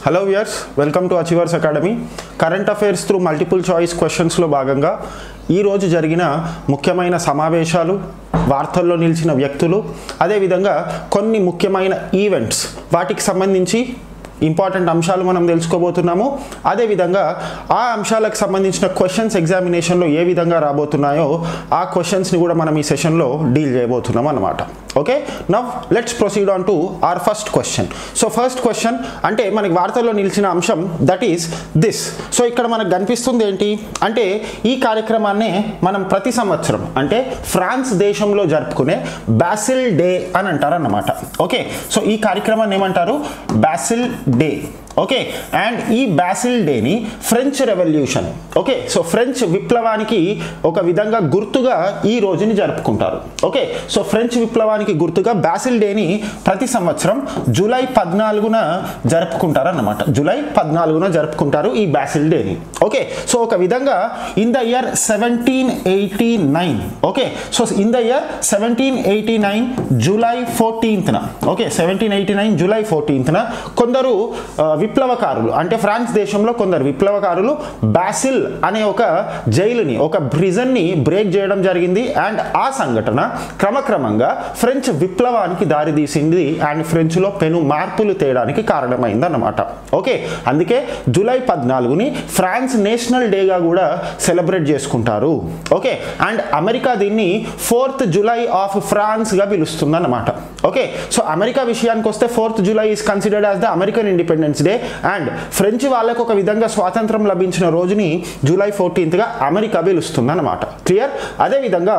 Hello viewers welcome to achievers academy current affairs through multiple choice క్వశ్చన్స్లో భాగంగా ఈరోజు జరిగిన ముఖ్యమైన సమావేశాలు వార్తల్లో నిలిచిన వ్యక్తులు అదేవిధంగా కొన్ని ముఖ్యమైన ఈవెంట్స్ వాటికి సంబంధించి ఇంపార్టెంట్ అంశాలు మనం తెలుసుకోబోతున్నాము అదేవిధంగా ఆ అంశాలకు సంబంధించిన క్వశ్చన్స్ ఎగ్జామినేషన్లో ఏ విధంగా రాబోతున్నాయో ఆ క్వశ్చన్స్ని కూడా మనం ఈ సెషన్లో డీల్ చేయబోతున్నాం అనమాట okay now let's proceed on to our first question so first question అంటే మనకి వార్తల్లో నిలిచిన అంశం దట్ ఈస్ దిస్ సో ఇక్కడ మనకు కనిపిస్తుంది ఏంటి అంటే ఈ కార్యక్రమాన్నే మనం ప్రతి సంవత్సరం అంటే ఫ్రాన్స్ దేశంలో జరుపుకునే బ్యాసిల్ డే అని అంటారన్నమాట ఓకే సో ఈ కార్యక్రమాన్ని ఏమంటారు బ్యాసిల్ డే ఓకే అండ్ ఈ బ్యాసిల్ డేని French revolution okay so French విప్లవానికి ఒక విధంగా గుర్తుగా ఈ రోజుని జరుపుకుంటారు ఓకే సో ఫ్రెంచ్ విప్లవానికి గుర్తుగా బ్యాసిల్ డేని ప్రతి సంవత్సరం జూలై పద్నాలుగున జరుపుకుంటారు అన్నమాట జూలై పద్నాలుగున జరుపుకుంటారు ఈ బ్యాసిల్ డేని ఓకే సో ఒక విధంగా in the year seventeen eighty nine okay so in the year seventeen eighty nine July ఫోర్టీన్త్న okay seventeen eighty nine July ఫోర్టీన్త్న కొందరు ఆ, విప్లవకారులు అంటే ఫ్రాన్స్ దేశంలో కొందరు విప్లవకారులు బ్యాసిల్ అనే ఒక జైలుని ఒక ప్రిజన్ని బ్రేక్ చేయడం జరిగింది అండ్ ఆ సంఘటన క్రమక్రమంగా ఫ్రెంచ్ విప్లవానికి దారితీసింది అండ్ ఫ్రెంచ్లో పెను మార్పులు తేయడానికి కారణమైంది అన్నమాట ఓకే అందుకే జూలై పద్నాలుగుని ఫ్రాన్స్ నేషనల్ డేగా కూడా సెలబ్రేట్ చేసుకుంటారు ఓకే అండ్ అమెరికా దీన్ని ఫోర్త్ జూలై ఆఫ్ ఫ్రాన్స్గా పిలుస్తుంది అన్నమాట ఓకే సో అమెరికా విషయానికి వస్తే fourth July is considered as the American independence day and French వాళ్ళకు ఒక విధంగా స్వాతంత్రం లభించిన రోజుని జూలై ఫోర్టీన్త్గా అమెరికా పిలుస్తుంది అన్నమాట క్లియర్ అదేవిధంగా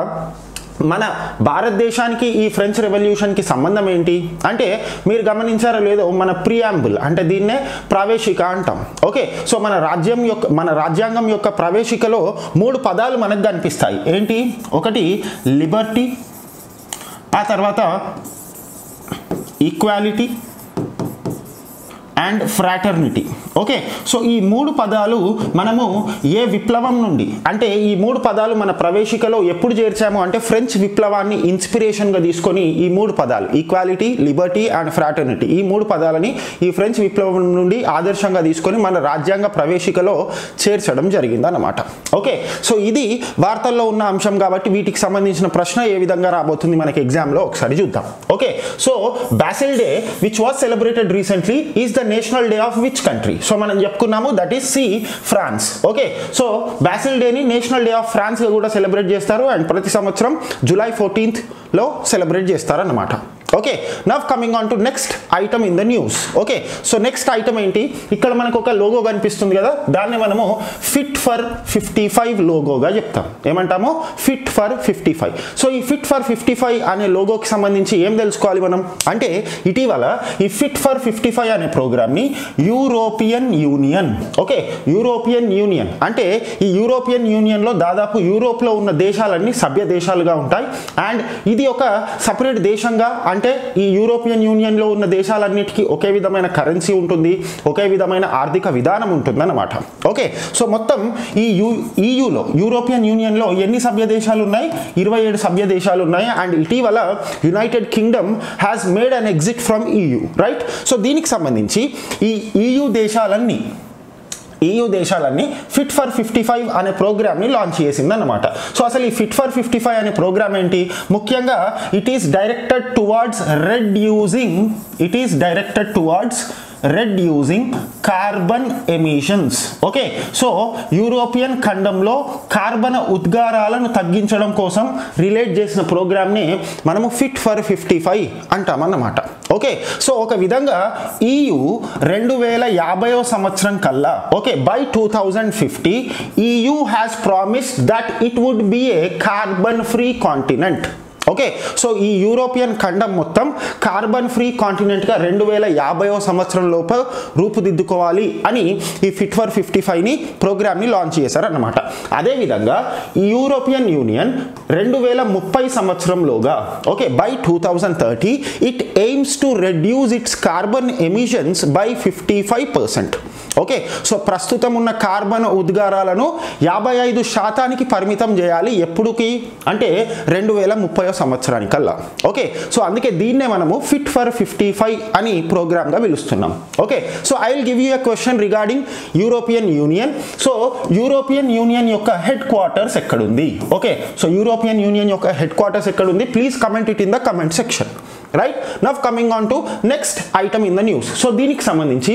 మన భారతదేశానికి ఈ ఫ్రెంచ్ రెవల్యూషన్కి సంబంధం ఏంటి అంటే మీరు గమనించారో లేదో మన ప్రియాంబుల్ అంటే దీన్నే ప్రవేశిక అంటాం ఓకే సో మన రాజ్యం యొక్క మన రాజ్యాంగం యొక్క ప్రవేశికలో మూడు పదాలు మనకు కనిపిస్తాయి ఏంటి ఒకటి లిబర్టీ ఆ తర్వాత equality and fraternity okay so ఈ మూడు పదాలు మనము ఏ విప్లవం నుండి అంటే ఈ మూడు పదాలు మన ప్రవేశికలో ఎప్పుడు చేర్చాము అంటే ఫ్రెంచ్ విప్లవాన్ని ఇన్స్పిరేషన్గా తీసుకొని ఈ మూడు పదాలు ఈక్వాలిటీ లిబర్టీ అండ్ ఫ్రాటర్నిటీ ఈ మూడు పదాలని ఈ ఫ్రెంచ్ విప్లవం నుండి ఆదర్శంగా తీసుకొని మన రాజ్యాంగ ప్రవేశికలో చేర్చడం జరిగింది అన్నమాట ఓకే సో ఇది వార్తల్లో ఉన్న అంశం కాబట్టి వీటికి సంబంధించిన ప్రశ్న ఏ విధంగా రాబోతుంది మనకి ఎగ్జామ్లో ఒకసారి చూద్దాం okay so Bastille day which was celebrated recently is the national day of which country so మనం చెప్పుకున్నాము that is C France okay so Bastille డేని నేషనల్ డే ఆఫ్ ఫ్రాన్స్గా కూడా సెలబ్రేట్ చేస్తారు అండ్ ప్రతి సంవత్సరం జూలై ఫోర్టీన్త్లో సెలబ్రేట్ చేస్తారన్నమాట okay now coming on to next item in the news okay so next item ఏంటి ఇక్కడ మనకు ఒక లోగో కనిపిస్తుంది కదా దాన్ని మనము ఫిట్ ఫర్ ఫిఫ్టీ ఫైవ్ లోగోగా చెప్తాం ఏమంటాము fit for fifty five so ఈ ఫిట్ ఫర్ ఫిఫ్టీ ఫైవ్ అనే లోగోకి సంబంధించి ఏం తెలుసుకోవాలి మనం అంటే ఇటీవల ఈ ఫిట్ ఫర్ ఫిఫ్టీ ఫైవ్ అనే ప్రోగ్రామ్ని European union okay European union అంటే ఈ యూరోపియన్ యూనియన్లో దాదాపు యూరోప్లో ఉన్న దేశాలన్నీ సభ్య దేశాలుగా ఉంటాయి అండ్ ఇది ఒక సపరేట్ దేశంగా అంటే ఈ యూరోపియన్ యూనియన్లో ఉన్న దేశాలన్నిటికీ ఒకే విధమైన కరెన్సీ ఉంటుంది ఒకే విధమైన ఆర్థిక విధానం ఉంటుంది అన్నమాట ఓకే సో మొత్తం ఈ యూ ఈయూలో యూరోపియన్ యూనియన్లో ఎన్ని సభ్య దేశాలు ఉన్నాయి ఇరవై ఏడు సభ్య దేశాలు ఉన్నాయి అండ్ ఇటీవల United Kingdom has made an exit from EU right so దీనికి సంబంధించి ఈ ఈయూ దేశాలన్నీ EU దేశాలన్నీ ఫిట్ ఫర్ ఫిఫ్టీ ఫైవ్ అనే ప్రోగ్రామ్ని లాంచ్ చేసింది అనమాట సో అసలు ఈ ఫిట్ ఫర్ ఫిఫ్టీ ఫైవ్ అనే ప్రోగ్రామ్ ఏంటి ముఖ్యంగా it is directed towards red using it is directed towards red using carbon emissions okay so European ఖండంలో కార్బన్ ఉద్గారాలను తగ్గించడం కోసం రిలేట్ చేసిన ప్రోగ్రామ్ని మనము ఫిట్ ఫర్ ఫిఫ్టీ ఫైవ్ అంటామన్నమాట ఓకే సో ఒక విధంగా ఈయు రెండు వేల యాభైవ సంవత్సరం కల్లా okay by two thousand fifty EU has promise that it would be a carbon free continent okay so ఈ యూరోపియన్ ఖండం మొత్తం కార్బన్ ఫ్రీ కాంటినెంట్గా రెండు వేల యాభైవ సంవత్సరం లోపు రూపుదిద్దుకోవాలి అని ఈ ఫిట్ ఫర్ ఫిఫ్టీ ఫైవ్ని ప్రోగ్రామ్ని లాంచ్ చేశారన్నమాట అదేవిధంగా ఈ యూరోపియన్ యూనియన్ రెండు వేల ముప్పై సంవత్సరంలోగా okay by two thousand thirty it aims to reduce its carbon emissions by fifty five percent okay so ప్రస్తుతం ఉన్న కార్బన్ ఉద్గారాలను యాభై ఐదు శాతానికి పరిమితం చేయాలి ఎప్పుడుకి అంటే రెండు వేల ముప్పై సంవత్సరానికల్లా ఓకే సో అందుకే దీన్నే మనము ఫిట్ ఫర్ ఫిఫ్టీ ఫైవ్ అని ప్రోగ్రామ్గా పిలుస్తున్నాం okay so I will give you a question regarding European union so European union యొక్క హెడ్ క్వార్టర్స్ ఎక్కడుంది ఓకే సో యూరోపియన్ యూనియన్ యొక్క హెడ్ క్వార్టర్స్ ఎక్కడుంది please comment it in the comment section right now coming on to next item in the news so దీనికి సంబంధించి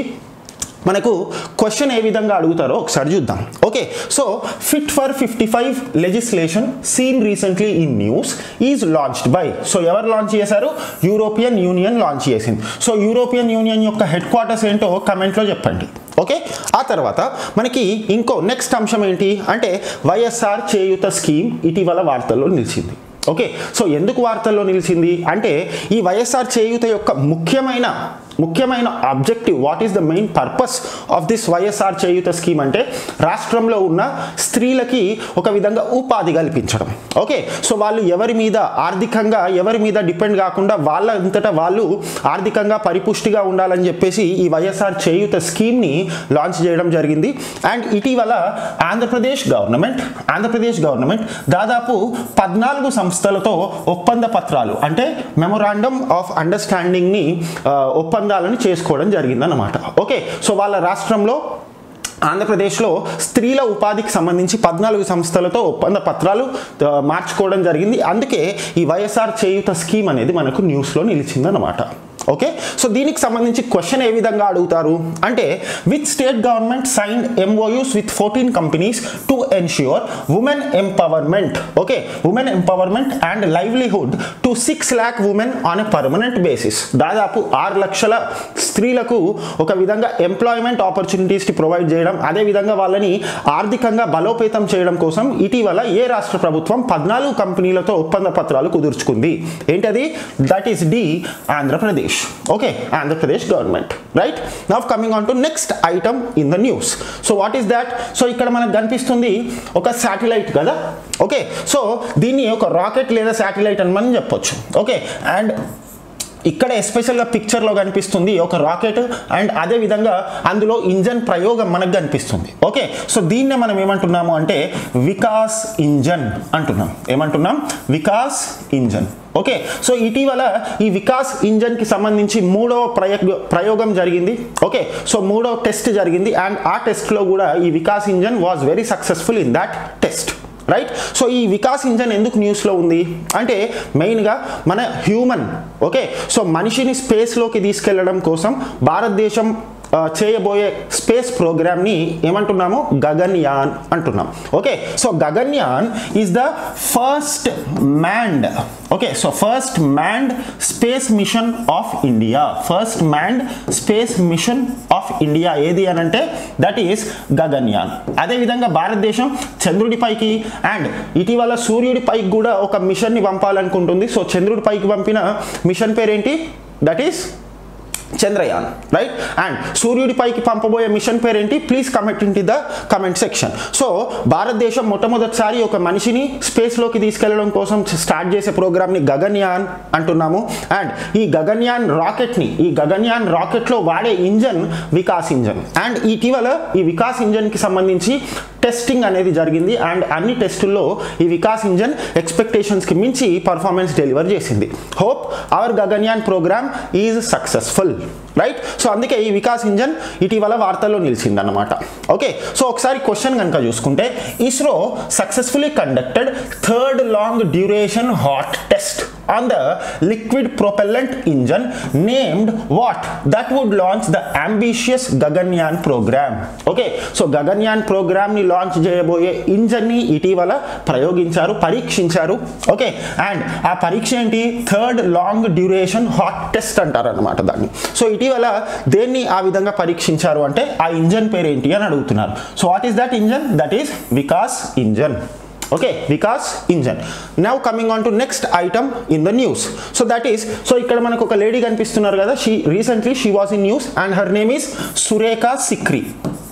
మనకు question ఏ విధంగా అడుగుతారో ఒకసారి చూద్దాం okay so fit for fifty five legislation seen recently in news is launched by so ఎవరు launch చేశారు యూరోపియన్ యూనియన్ లాంచ్ చేసింది సో యూరోపియన్ యూనియన్ యొక్క హెడ్ క్వార్టర్స్ ఏంటో కమెంట్లో చెప్పండి ఓకే ఆ తర్వాత మనకి ఇంకో నెక్స్ట్ అంశం ఏంటి అంటే వైఎస్ఆర్ చేయూత స్కీమ్ ఇటీవల వార్తల్లో నిలిచింది ఓకే సో ఎందుకు వార్తల్లో నిలిచింది అంటే ఈ వైఎస్ఆర్ చేయూత యొక్క ముఖ్యమైన ముఖ్యమైన objective what is the main purpose of this YSR Cheyutha scheme అంటే రాష్ట్రంలో ఉన్న స్త్రీలకి ఒక విధంగా ఉపాధి కల్పించడం ఓకే సో వాళ్ళు ఎవరి మీద ఆర్థికంగా ఎవరి మీద డిపెండ్ కాకుండా వాళ్ళ అంతటా వాళ్ళు ఆర్థికంగా పరిపుష్టిగా ఉండాలని చెప్పేసి ఈ వైఎస్ఆర్ చేయూత స్కీమ్ని లాంచ్ చేయడం జరిగింది అండ్ ఇటీవల ఆంధ్రప్రదేశ్ గవర్నమెంట్ ఆంధ్రప్రదేశ్ గవర్నమెంట్ దాదాపు పద్నాలుగు సంస్థలతో ఒప్పంద పత్రాలు అంటే మెమొరాండమ్ ఆఫ్ అండర్స్టాండింగ్ని ఒప్పందాలను చేసుకోవడం జరిగిందన్నమాట ఓకే సో వాళ్ళ రాష్ట్రంలో ఆంధ్రప్రదేశ్లో స్త్రీల ఉపాధికి సంబంధించి పద్నాలుగు సంస్థలతో ఒప్పంద పత్రాలు ఆ, మార్చుకోవడం జరిగింది అందుకే ఈ వైఎస్ఆర్ చేయూత స్కీమ్ అనేది మనకు న్యూస్లో నిలిచిందన్నమాట ఓకే సో దీనికి సంబంధించి క్వశ్చన్ ఏ విధంగా అడుగుతారు అంటే with state government signed MoUs with fourteen companies to ensure women empowerment okay women empowerment and livelihood to six lakh women on a permanent basis దాదాపు ఆరు లక్షల స్త్రీలకు ఒక విధంగా ఎంప్లాయ్మెంట్ ఆపర్చునిటీస్ని ప్రొవైడ్ చేయడం అదేవిధంగా వాళ్ళని ఆర్థికంగా బలోపేతం చేయడం కోసం ఇటీవల ఏ రాష్ట్ర ప్రభుత్వం పద్నాలుగు కంపెనీలతో ఒప్పంద పత్రాలు కుదుర్చుకుంది ఏంటది that is the Andhra Pradesh okay Andhra Pradesh government right now coming on to next item in the news so what is that so ఇక్కడ మనకు కనిపిస్తుంది ఒక శాటిలైట్ కదా ఓకే సో దీన్ని ఒక రాకెట్ లేదా శాటిలైట్ అని మనం చెప్పొచ్చు ఓకే అండ్ ఇక్కడ ఎస్పెషల్గా పిక్చర్లో కనిపిస్తుంది ఒక రాకెట్ అండ్ అదే విధంగా అందులో ఇంజన్ ప్రయోగం మనకు కనిపిస్తుంది ఓకే సో దీన్నే మనం ఏమంటున్నాము అంటే వికాస్ ఇంజన్ అంటున్నాం ఏమంటున్నాం వికాస్ ఇంజన్ ఓకే సో ఇటీవల ఈ వికాస్ ఇంజన్కి సంబంధించి మూడవ ప్రయోగ ప్రయోగం జరిగింది ఓకే సో మూడవ టెస్ట్ జరిగింది అండ్ ఆ టెస్ట్లో కూడా ఈ Vikas engine was very successful in that test right so ఈ వికాస్ ఇంజన్ ఎందుకు న్యూస్లో ఉంది అంటే మెయిన్గా మన హ్యూమన్ ఓకే సో మనిషిని స్పేస్లోకి తీసుకెళ్లడం కోసం భారతదేశం ఆ, చేయబోయే స్పేస్ ప్రోగ్రామ్ని ఏమంటున్నాము గగన్యాన్ అంటున్నాం okay so Gaganyaan is the first manned okay so first manned space mission of India first manned space mission of India ఏది అని అంటే దట్ ఈస్ గగన్యాన్ అదేవిధంగా భారతదేశం చంద్రుడిపైకి అండ్ ఇటీవల సూర్యుడిపైకి కూడా ఒక మిషన్ని పంపాలనుకుంటుంది సో చంద్రుడిపైకి పంపిన మిషన్ పేరేంటి that is Chandrayaan right and సూర్యుడిపైకి పంపబోయే మిషన్ పేరేంటి please comment in the comment section so భారతదేశం మొట్టమొదటిసారి ఒక మనిషిని స్పేస్లోకి తీసుకెళ్లడం కోసం స్టార్ట్ చేసే ప్రోగ్రామ్ని గగన్యాన్ అంటున్నాము అండ్ ఈ గగన్యాన్ రాకెట్ని ఈ గగన్యాన్ రాకెట్లో వాడే ఇంజన్ వికాస్ ఇంజన్ అండ్ ఇటీవల ఈ వికాస్ ఇంజన్కి సంబంధించి టెస్టింగ్ అనేది జరిగింది అండ్ అన్ని టెస్టుల్లో ఈ వికాస్ ఇంజన్ ఎక్స్పెక్టేషన్స్కి మించి పర్ఫార్మెన్స్ డెలివర్ చేసింది hope our Gaganyaan program is successful right so అందుకే ఈ వికాస్ ఇంజన్ ఇటీవల వార్తల్లో నిలిచింది అనమాట ఓకే సో ఒకసారి క్వశ్చన్ కనుక చూసుకుంటే ISRO successfully conducted third long duration hot test on the liquid propellant engine named what that would launch the ambitious Gaganyaan program okay so Gaganyaan ప్రోగ్రామ్ని లాంచ్ చేయబోయే ఇంజన్ని ఇటీవల ప్రయోగించారు పరీక్షించారు ఓకే అండ్ ఆ పరీక్ష ఏంటి third long duration hot test అంటారు అనమాట దాన్ని సో ఇటీవల దేన్ని ఆ విధంగా పరీక్షించారు అంటే ఆ ఇంజన్ పేరు ఏంటి అని అడుగుతున్నారు so what is that engine that is Vikas engine okay Vikas engine now coming on to next item in the news so that is so ఇక్కడ మనకు ఒక లేడీ కనిపిస్తున్నారు కదా she recently she was in news and her name is Surekha Sikri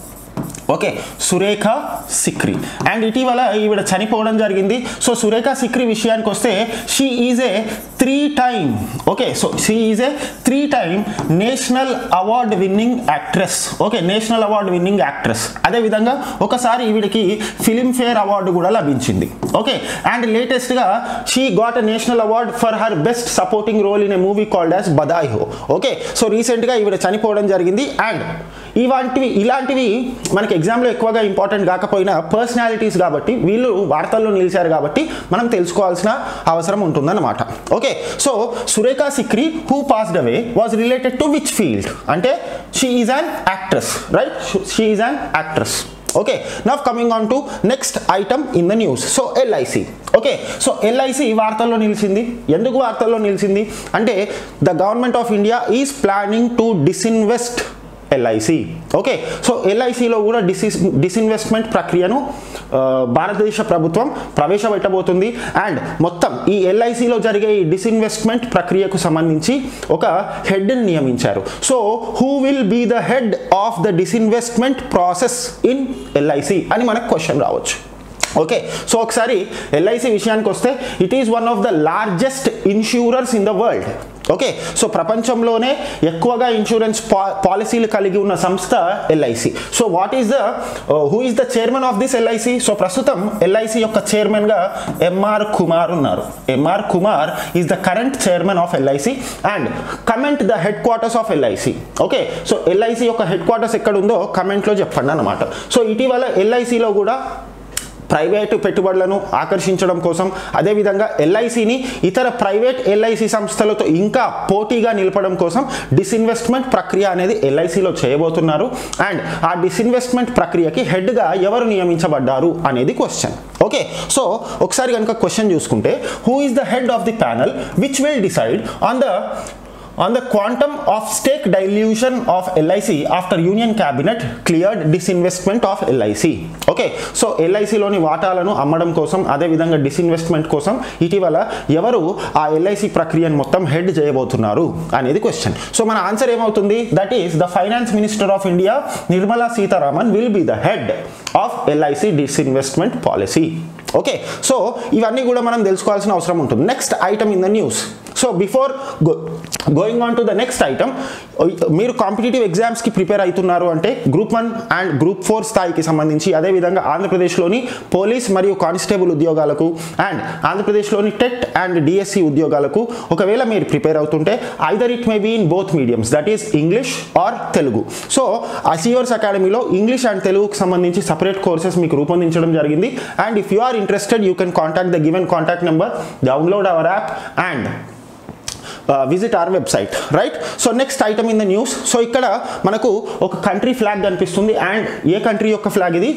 okay Surekha Sikri and ఇటీవల ఈవిడ చనిపోవడం జరిగింది so Surekha Sikri విషయానికి వస్తే she is a three time okay so she is a three time national award winning actress okay national award winning actress అదేవిధంగా ఒకసారి ఈవిడికి Filmfare award కూడా లభించింది ఓకే అండ్ లేటెస్ట్గా she got a national award for her best supporting role in a movie called as Badhaai Ho okay so రీసెంట్గా ఈవిడ చనిపోవడం జరిగింది అండ్ ఇలాంటివి ఇలాంటివి మనకి ఎగ్జామ్లో ఎక్కువగా ఇంపార్టెంట్ కాకపోయినా పర్సనాలిటీస్ కాబట్టి వీళ్ళు వార్తల్లో నిలిచారు కాబట్టి మనం తెలుసుకోవాల్సిన అవసరం ఉంటుందన్నమాట okay so Surekha Sikri who passed away was related to which field అంటే she is an actress right she is an actress okay now coming on to next item in the news so LIC okay so LIC వార్తల్లో నిలిచింది ఎందుకు వార్తల్లో నిలిచింది అంటే the government of India is planning to disinvest LIC okay so ఎల్ఐసిలో కూడా డిసిస్ disinvestment ప్రక్రియను ఆ, భారతదేశ ప్రభుత్వం ప్రవేశపెట్టబోతుంది అండ్ మొత్తం ఈ ఎల్ఐసిలో జరిగే ఈ డిస్ఇన్వెస్ట్మెంట్ ప్రక్రియకు సంబంధించి ఒక హెడ్ని నియమించారు so who will be the head of the disinvestment process in LIC అని మనకు క్వశ్చన్ రావచ్చు ఓకే సో ఒకసారి ఎల్ఐసి విషయానికి వస్తే it is one of the largest insurers in the world okay so ప్రపంచంలోనే ఎక్కువగా ఇన్సూరెన్స్ పాలసీలు కలిగి ఉన్న సంస్థ LIC so what is the who is the chairman of this LIC so ప్రస్తుతం ఎల్ఐసి యొక్క చైర్మన్గా ఎంఆర్ కుమార్ ఉన్నారు M R Kumar is the current chairman of LIC and comment the headquarters of LIC okay so LIC యొక్క headquarters ఎక్కడ ఉందో కమెంట్లో చెప్పండి అనమాట so ఇటీవల ఎల్ఐసిలో కూడా ప్రైవేటు పెట్టుబడులను ఆకర్షించడం కోసం అదేవిధంగా ఎల్ఐసిని ఇతర ప్రైవేట్ ఎల్ఐసి సంస్థలతో ఇంకా పోటీగా నిలపడం కోసం డిస్ఇన్వెస్ట్మెంట్ ప్రక్రియ అనేది ఎల్ఐసిలో చేయబోతున్నారు అండ్ ఆ డిస్ఇన్వెస్ట్మెంట్ ప్రక్రియకి హెడ్గా ఎవరు నియమించబడ్డారు అనేది క్వశ్చన్ ఓకే సో ఒకసారి కనుక క్వశ్చన్ చూసుకుంటే who is the head of the panel which will decide on the on the quantum of stake dilution of LIC after Union Cabinet cleared disinvestment of LIC. Okay so ఎల్ఐసిలోని వాటాలను అమ్మడం కోసం అదేవిధంగా disinvestment కోసం ఇటీవల ఎవరు ఆ ఎల్ఐసి ప్రక్రియను మొత్తం హెడ్ చేయబోతున్నారు అనేది క్వశ్చన్ సో మన ఆన్సర్ ఏమవుతుంది that is the finance minister of India Nirmala Sitharaman will be the head of LIC disinvestment policy okay so ఇవన్నీ కూడా మనం తెలుసుకోవాల్సిన అవసరం ఉంటుంది next item in the news so before going on to the next item మీరు competitive ఎగ్జామ్స్కి prepare అవుతున్నారు అంటే group one and group four స్థాయికి సంబంధించి అదేవిధంగా ఆంధ్రప్రదేశ్లోని పోలీస్ మరియు కానిస్టేబుల్ ఉద్యోగాలకు అండ్ ఆంధ్రప్రదేశ్లోని టెట్ అండ్ డిఎస్సి ఉద్యోగాలకు ఒకవేళ మీరు ప్రిపేర్ అవుతుంటే either it may be in both mediums that is English or Telugu so అసియోర్స్ అకాడమీలో ఇంగ్లీష్ అండ్ తెలుగుకి సంబంధించి సపరేట్ కోర్సెస్ మీకు రూపొందించడం జరిగింది and if you are interested you can contact the given contact number download our app and visit our website right so next item in the news so ఇక్కడ మనకు ఒక country flag కనిపిస్తుంది and ఏ country యొక్క flag ఇది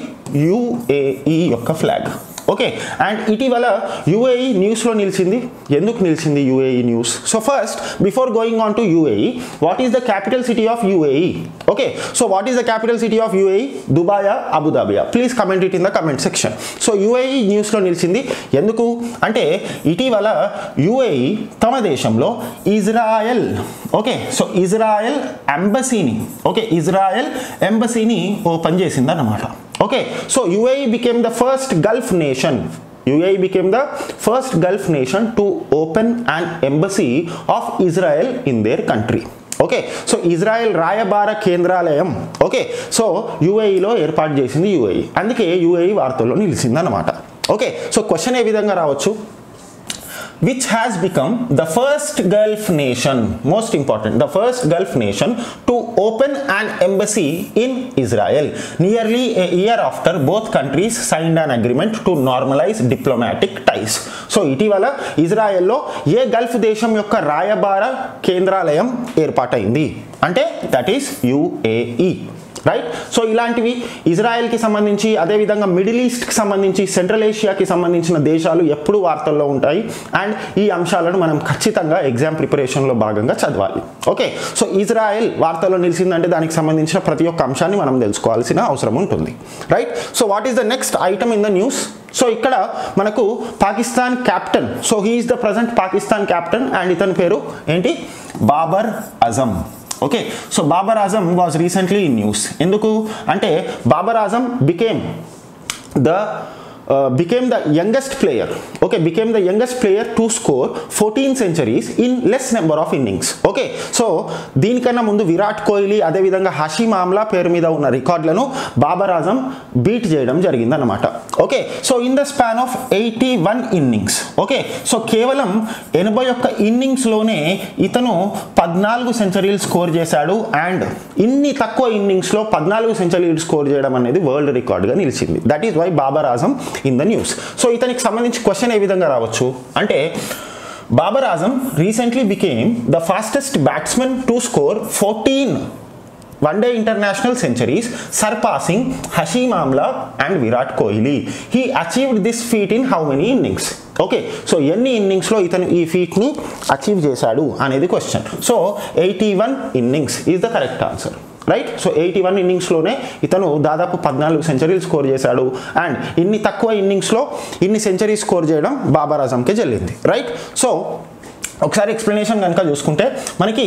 UAE యొక్క flag okay and ఇటీవల UAE న్యూస్లో నిలిచింది ఎందుకు నిలిచింది UAE news so first before going on to UAE what is the capital city of UAE okay so what is the capital city of UAE దుబాయా అబుదాబియా please comment it in the comment section so UAE న్యూస్లో నిలిచింది ఎందుకు అంటే ఇటీవల UAE తమ దేశంలో Israel okay so Israel ఎంబసీని ఓకే ఇజ్రాయెల్ ఎంబసీని ఓపెన్ చేసింది అన్నమాట okay so UAE became the first Gulf nation UAE became the first Gulf nation to open an embassy of Israel in their country. Okay so Israel రాయబార కేంద్రాలయం okay so యుఏఈలో ఏర్పాటు చేసింది UAE అందుకే UAE వార్తల్లో నిలిచింది అనమాట ఓకే సో క్వశ్చన్ ఏ విధంగా రావచ్చు which has become the first Gulf nation, most important, the first Gulf nation to open an embassy in Israel. Nearly a year after both countries signed an agreement to normalize diplomatic ties. So ఇటీవల ఇజ్రాయెల్లో ఏ Gulf దేశం యొక్క రాయబార కేంద్రాలయం ఏర్పాటైంది అంటే that is UAE right so ఇలాంటివి ఇజ్రాయెల్కి సంబంధించి అదేవిధంగా మిడిల్ ఈస్ట్కి సంబంధించి సెంట్రల్ ఏషియాకి సంబంధించిన దేశాలు ఎప్పుడు వార్తల్లో ఉంటాయి అండ్ ఈ అంశాలను మనం ఖచ్చితంగా ఎగ్జామ్ ప్రిపరేషన్లో భాగంగా చదవాలి ఓకే సో ఇజ్రాయెల్ వార్తల్లో నిలిచిందంటే దానికి సంబంధించిన ప్రతి ఒక్క అంశాన్ని మనం తెలుసుకోవాల్సిన అవసరం ఉంటుంది right so what is the next item in the news so ఇక్కడ మనకు Pakistan captain so he is the present Pakistan captain and ఇతని పేరు ఏంటి Babar Azam okay so Babar Azam was recently in news ఎందుకు అంటే Babar Azam became the became the youngest player okay became the youngest player to score fourteen centuries in less number of innings okay so దీనికన్నా ముందు విరాట్ కోహ్లీ అదేవిధంగా Hashim Amla పేరు మీద ఉన్న రికార్డులను బాబర్ ఆజం బీట్ చేయడం జరిగిందన్నమాట okay so in the span of eighty one innings okay so కేవలం ఎనభై ఒక్క ఇన్నింగ్స్లోనే ఇతను పద్నాలుగు సెంచరీలు స్కోర్ చేశాడు అండ్ ఇన్ని తక్కువ ఇన్నింగ్స్లో పద్నాలుగు సెంచరీలు స్కోర్ చేయడం అనేది వరల్డ్ రికార్డ్గా నిలిచింది that is why Babar Azam in the news so ఇతనికి సంబంధించి క్వశ్చన్ ఏ విధంగా రావచ్చు అంటే Babar Azam recently became the fastest batsmen to score fourteen one day international centuries surpassing Hashim Amla and Virat Kohli he achieved this feat in how many innings okay so ఎన్ని ఇన్నింగ్స్లో ఇతను ఈ ఫీట్ని అచీవ్ చేశాడు అనేది question so eighty one innings is the correct answer right so eighty one ఇన్నింగ్స్లోనే ఇతను దాదాపు పద్నాలుగు సెంచరీలు స్కోర్ చేశాడు అండ్ ఇన్ని తక్కువ ఇన్నింగ్స్లో ఇన్ని సెంచరీ స్కోర్ చేయడం బాబర్ ఆజంకే చెల్లింది రైట్ సో ఒకసారి ఎక్స్ప్లెనేషన్ కనుక చూసుకుంటే మనకి